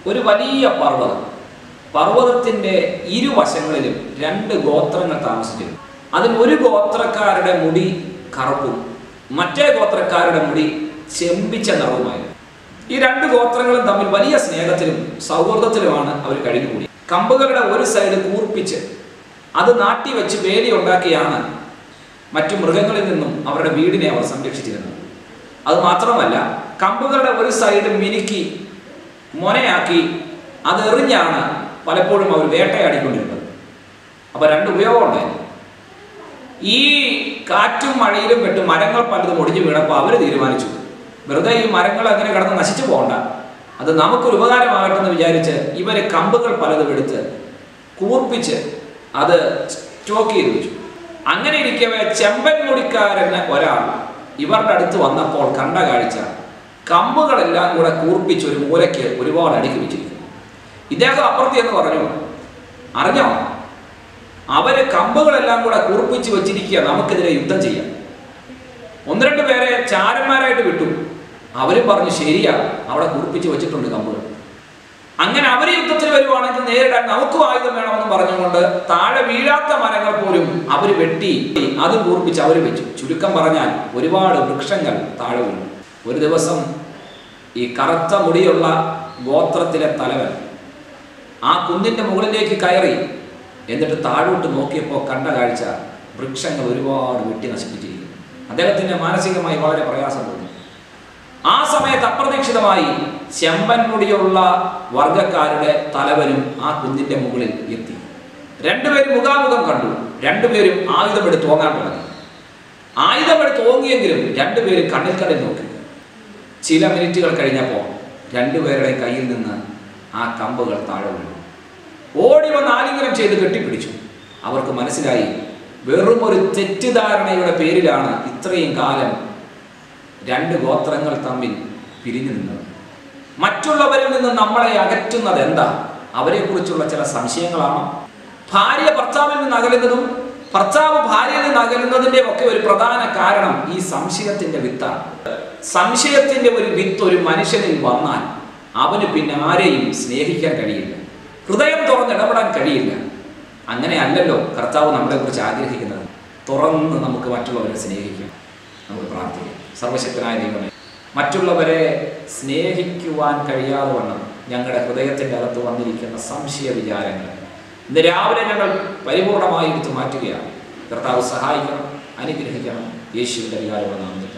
ഒരു വലിയ പർവ്വതം പർവ്വതത്തിന്റെ ഇരുവശങ്ങളിലും രണ്ട് ഗോത്രങ്ങൾ താമസിച്ചിരുന്നു അതിൽ ഒരു ഗോത്രക്കാരുടെ മുടി കറുപ്പും മറ്റേ ഗോത്രക്കാരുടെ മുടി ചെമ്പിച്ച നിറവുമായിരുന്നു ഈ രണ്ട് ഗോത്രങ്ങളും തമ്മിൽ വലിയ സ്നേഹത്തിലും സൗഹൃദത്തിലുമാണ് അവർ കഴിഞ്ഞുകൂടി കമ്പുകളുടെ ഒരു സൈഡ് കൂർപ്പിച്ച് അത് നാട്ടി വെച്ച് വേലി ഉണ്ടാക്കിയാണ് മറ്റു മൃഗങ്ങളിൽ നിന്നും അവരുടെ വീടിനെ അവർ സംരക്ഷിച്ചിരുന്നത് അത് മാത്രമല്ല കമ്പുകളുടെ ഒരു സൈഡ് മിനുക്കി മൊനയാക്കി അത് എറിഞ്ഞാണ് പലപ്പോഴും അവർ വേട്ടയാടിക്കൊണ്ടിരുന്നത് അപ്പൊ രണ്ട് ഉപയോഗം ഉണ്ടായിരുന്നു ഈ കാറ്റും മഴയിലും പെട്ട് മരങ്ങൾ പലതും ഒടിഞ്ഞു വീണപ്പോൾ അവർ തീരുമാനിച്ചു വെറുതെ ഈ മരങ്ങൾ അങ്ങനെ കിടന്ന് നശിച്ചു പോകണ്ട അത് നമുക്കൊരു ഉപകാരമാകട്ടെ എന്ന് വിചാരിച്ച് ഇവര് കമ്പുകൾ പലതും എടുത്ത് കൂർപ്പിച്ച് അത് സ്റ്റോക്ക് ചെയ്ത് വെച്ചു അങ്ങനെ ഇരിക്കവേ ചെമ്പൻ മുടിക്കാരന് ഒരാൾ ഇവരുടെ അടുത്ത് വന്നപ്പോൾ കണ്ട കാഴ്ച കമ്പുകളെല്ലാം കൂടെ കൂർപ്പിച്ച് ഒരു മൂലയ്ക്ക് ഒരുപാട് അടുക്കി വെച്ചിരിക്കുന്നു ഇദ്ദേഹം അപ്പുറത്ത് എന്ന് പറഞ്ഞു അറിഞ്ഞോ അവര് കമ്പുകളെല്ലാം കൂടെ കൂർപ്പിച്ച് വെച്ചിരിക്കുക നമുക്കെതിരെ യുദ്ധം ചെയ്യാം ഒന്ന് രണ്ട് പേരെ ചാരന്മാരായിട്ട് വിട്ടു അവരും പറഞ്ഞു ശരിയാ അവിടെ കൂർപ്പിച്ച് വെച്ചിട്ടുണ്ട് കമ്പുകൾ അങ്ങനെ അവർ യുദ്ധത്തിൽ വരുവാണെങ്കിൽ നേരിടാൻ നമുക്കും ആയുധം വേണമെന്ന് പറഞ്ഞുകൊണ്ട് താഴെ വീഴാത്ത മരങ്ങൾ പോലും അവർ വെട്ടി അത് കൂർപ്പിച്ച് അവർ വെച്ചു ചുരുക്കം പറഞ്ഞാൽ ഒരുപാട് വൃക്ഷങ്ങൾ താഴെ വീണു ഒരു ദിവസം ഈ കറുത്ത മുടിയുള്ള ഗോത്രത്തിലെ തലവൻ ആ കുന്നിന്റെ മുകളിലേക്ക് കയറി എന്നിട്ട് താഴോട്ട് നോക്കിയപ്പോൾ കണ്ട കാഴ്ച വൃക്ഷങ്ങൾ ഒരുപാട് വെട്ടി നശിപ്പിച്ചിരിക്കുന്നു അദ്ദേഹത്തിന് മാനസികമായി വളരെ പ്രയാസം തോന്നി ആ സമയത്ത് അപ്രതീക്ഷിതമായി ചെമ്പൻ മുടിയുള്ള വർഗക്കാരുടെ തലവനും ആ കുന്നിന്റെ മുകളിൽ എത്തി രണ്ടുപേരും മുഖാമുഖം കണ്ടു രണ്ടുപേരും ആയുധമെടുത്ത് ഓങ്ങാൻ തുടങ്ങി ആയുധമെടുത്ത് ഓങ്ങിയെങ്കിലും രണ്ടുപേരും കണ്ണിൽ കണ്ണിൽ നോക്കി ചില മിനിറ്റുകൾ കഴിഞ്ഞപ്പോൾ രണ്ടുപേരുടെ കയ്യിൽ നിന്ന് ആ കമ്പുകൾ താഴെ വീണു ഓടി വന്ന് ആലിംഗനം ചെയ്ത് കെട്ടിപ്പിടിച്ചു അവർക്ക് മനസ്സിലായി വെറും ഒരു തെറ്റിദ്ധാരണയുടെ പേരിലാണ് ഇത്രയും കാലം രണ്ട് ഗോത്രങ്ങൾ തമ്മിൽ പിരിഞ്ഞു നിന്നത് മറ്റുള്ളവരിൽ നിന്ന് നമ്മളെ അകറ്റുന്നത് എന്താ അവരെക്കുറിച്ചുള്ള ചില സംശയങ്ങളാണോ ഭാര്യ ഭർത്താവിൽ നിന്ന് അകലുന്നതും ഭർത്താവ് ഭാര്യയിൽ നിന്ന് അകലുന്നതിന്റെ ഒക്കെ ഒരു പ്രധാന കാരണം ഈ സംശയത്തിന്റെ വിത്താണ് സംശയത്തിന്റെ ഒരു വിത്ത് ഒരു മനുഷ്യനിൽ വന്നാൽ അവന് പിന്നെ ആരെയും സ്നേഹിക്കാൻ കഴിയില്ല ഹൃദയം തുറന്ന് ഇടപെടാൻ കഴിയില്ല അങ്ങനെ അല്ലല്ലോ കർത്താവ് നമ്മളെ കുറിച്ച് ആഗ്രഹിക്കുന്നത് തുറന്ന് നമുക്ക് മറ്റുള്ളവരെ സ്നേഹിക്കാം നമുക്ക് പ്രാർത്ഥിക്കാം സർവശക്തനായ ദൈവമേ മറ്റുള്ളവരെ സ്നേഹിക്കുവാൻ കഴിയാതെ വണ്ണം ഞങ്ങളുടെ ഹൃദയത്തിൻ്റെ അകത്ത് വന്നിരിക്കുന്ന സംശയ വിചാരങ്ങൾ ഇന്ന് രാവിലെ ഞങ്ങൾ പരിപൂർണമായി എടുത്ത് മാറ്റുകയാണ് കർത്താവ് സഹായിക്കണം അനുഗ്രഹിക്കണം യേശുവിൻ്റെ വികാരമെന്നാണ്